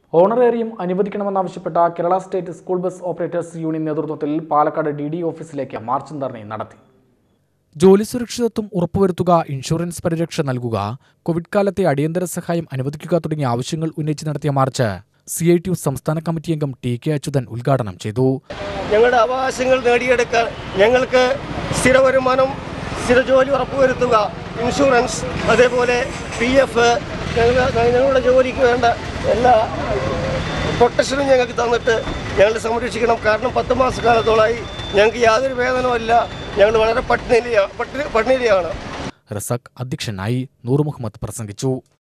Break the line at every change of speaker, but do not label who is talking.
honorarium അനുവദിക്കണമെന്നാവശ്യപ്പെട്ട Kerala state school bus operators union നേതൃത്വത്തിൽ Palakkad D D ഓഫീസിലേക്ക് മാർച്ചും ധർണയും നടത്തി
ജോലി സുരക്ഷിതത്വം ഉറപ്പുവരുത്തുക ഇൻഷുറൻസ് പരിരക്ഷ നൽകുക കോവിഡ് കാലത്തെ അടിയന്തര സഹായം അനുവദിക്കുക തുടങ്ങിയ ആവശ്യങ്ങൾ ഉന്നയിച്ച് നടത്തിയ march C I T U സംസ്ഥാന കമ്മിറ്റി അംഗം ടി കെ അച്യുതൻ ഉദ്ഘാടനം ചെയ്തു
ഞങ്ങളുടെ അവകാശങ്ങൾ നേടിയെടുക്കാൻ ഞങ്ങൾക്ക് സ്ഥിര വരുമാനം സ്ഥിര ജോലി ഉറപ്പുവരുത്തുക ഇൻഷുറൻസ് അതേപോലെ പി എഫ് ഞങ്ങളുടെ ജോലിക്ക് വേണ്ട എല്ലാ പ്രൊട്ടക്ഷനും ഞങ്ങൾക്ക് തന്നിട്ട് ഞങ്ങൾ സംരക്ഷിക്കണം കാരണം പത്ത് മാസക്കാലത്തോളമായി ഞങ്ങൾക്ക് യാതൊരു വേതനവുമില്ല ഞങ്ങൾ വളരെ പട്ടിണിയിലാണ് പട്ടിണി പട്ടിണിയിലാണ്
റസാഖ് അധ്യക്ഷനായി നൂർ മുഹമ്മദ് പ്രസംഗിച്ചു